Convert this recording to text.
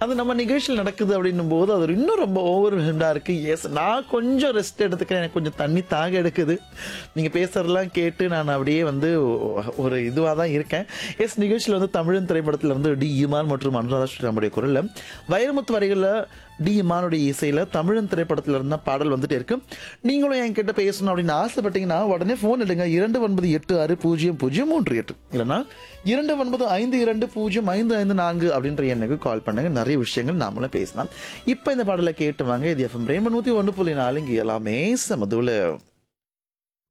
அது நம்ம நிகழ்ச்சியில் நடக்குது அப்படின்னும் போது அது இன்னும் ரொம்ப ஓவர் ஹெண்டாக இருக்கு எஸ் நான் கொஞ்சம் ரெஸ்ட் எடுத்துக்கிறேன் எனக்கு கொஞ்சம் தண்ணி தாக எடுக்குது நீங்கள் பேசுறதெல்லாம் கேட்டு நான் அப்படியே வந்து ஒரு இதுவாக தான் இருக்கேன் எஸ் நிகழ்ச்சியில் வந்து தமிழன் திரைப்படத்தில் வந்து டி இமான் மற்றும் அனுராதா ஸ்ரீராமுடைய குரலில் வைரமுத்து வரிகளில் டி இமானுடைய இசையில் தமிழன் திரைப்படத்தில் இருந்த பாடல் வந்துட்டு இருக்கு நீங்களும் என்கிட்ட பேசணும் அப்படின்னு ஆசைப்பட்டீங்கன்னா உடனே ஃபோன் எடுங்க இரண்டு ஒன்பது எட்டு ஆறு பூஜ்ஜியம் பூஜ்ஜியம் மூன்று எட்டு இல்லைன்னா இரண்டு ஒன்பது ஐந்து இரண்டு பூஜ்ஜியம் ஐந்து ஐந்து நான்கு அப்படின்ற எண்ணுக்கு கால் பண்ணுங்க நிறைய விஷயங்கள் நாமளும் பேசலாம் இப்போ இந்த பாடலை கேட்டு வாங்க இது எஃப்எம் ரேமன் நூற்றி ஒன்று புள்ளி நாலு இங்கே எல்லாமே சமதுல